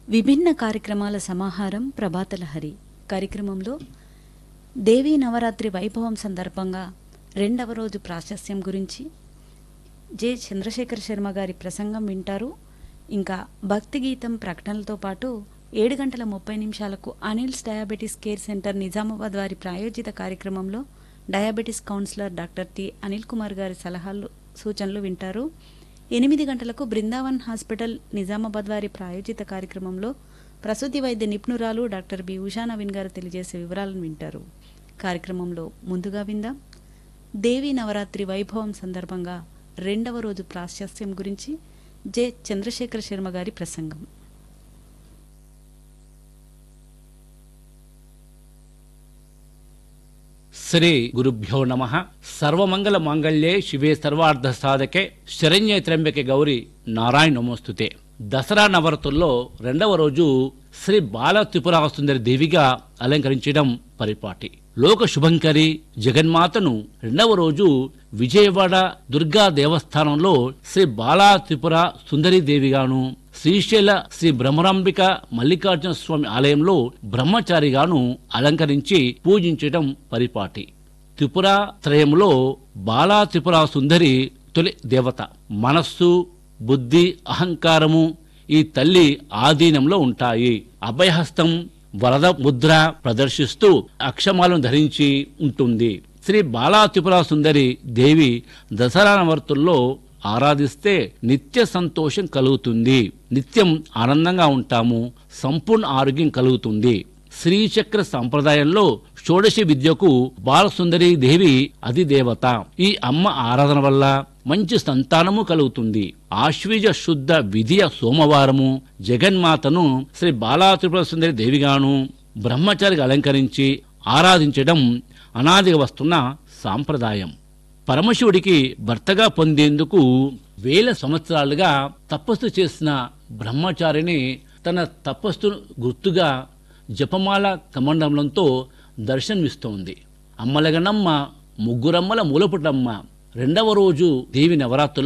విభిన్న కార్యక్రమాల సమాహారం ప్రభాతలహరి కార్యక్రమంలో దేవీ నవరాత్రి వైభవం సందర్భంగా రెండవ రోజు ప్రాశస్యం గురించి జె చంద్రశేఖర్ శర్మ గారి ప్రసంగం వింటారు ఇంకా భక్తి గీతం ప్రకటనలతో పాటు ఏడు గంటల ముప్పై నిమిషాలకు Anil's diabetes care centre Nizamabad వారి ప్రాయోజిత కార్యక్రమంలో diabetes counsellor doctor T Anil Kumar గారి సలహాలు సూచనలు వింటారు ఎనిమిది గంటలకు బృందావన్ హాస్పిటల్ నిజామాబాద్ వారి ప్రాయోజిత కార్యక్రమంలో ప్రసూతి వైద్య నిపుణురాలు డాక్టర్ బి ఉషా నవీన్ గారు తెలియజేసే వివరాలను వింటారు కార్యక్రమంలో ముందుగా విందాం దేవీ నవరాత్రి వైభవం సందర్భంగా రెండవ రోజు ప్రాశస్త్యం గురించి జె చంద్రశేఖర శర్మ గారి ప్రసంగం శ్రీ గురుభ్యో నమ సర్వమంగళ మాంగళ్యే శివే సర్వార్థ సాధకే శరణ్య త్ర్యంబకే గౌరి నారాయణ నమోస్తుతే దసరా నవరాత్రుల్లో రెండవ రోజు శ్రీ బాల త్రిపురాసుందరి దేవిగా అలంకరించడం పరిపాటి లోక శుభంకరి జగన్మాతను రెండవ రోజు విజయవాడ దుర్గా దేవస్థానంలో శ్రీ బాలా త్రిపుర సుందరి దేవిగాను శ్రీశైల శ్రీ బ్రహ్మరాంబిక మల్లికార్జున స్వామి ఆలయంలో బ్రహ్మచారిగాను అలంకరించి పూజించటం పరిపాటి త్రిపుర త్రయంలో బాలా త్రిపుర సుందరి తొలి దేవత మనస్సు బుద్ధి అహంకారము ఈ తల్లి ఆధీనంలో ఉంటాయి అభయహస్తం వరద ముద్ర ప్రదర్శిస్తూ అక్షమాలను ధరించి ఉంటుంది శ్రీ బాలా త్రిపుర సుందరి దేవి దసరా నవర్తుల్లో ఆరాధిస్తే నిత్య సంతోషం కలుగుతుంది నిత్యం ఆనందంగా ఉంటాము సంపూర్ణ ఆరోగ్యం కలుగుతుంది శ్రీచక్ర సంప్రదాయంలో షోడశి విద్యకు బాలసుందరి దేవి అధిదేవత ఈ అమ్మ ఆరాధన వల్ల మంచి సంతానము కలుగుతుంది ఆశ్వీజ శుద్ధ విధియ సోమవారము జగన్మాతను శ్రీ బాలా త్రిపుర సుందరి దేవిగాను బ్రహ్మచారికి అలంకరించి ఆరాధించడం అనాదిగా వస్తున్న సాంప్రదాయం పరమశివుడికి భర్తగా పొందేందుకు వేల సంవత్సరాలుగా తపస్సు చేసిన బ్రహ్మచారిని తన తపస్సును గుర్తుగా జపమాల కమండలంతో దర్శనమిస్తోంది అమ్మలగనమ్మ ముగ్గురమ్మల మూలపుటమ్మ రెండవ రోజు దేవి నవరాత్రులు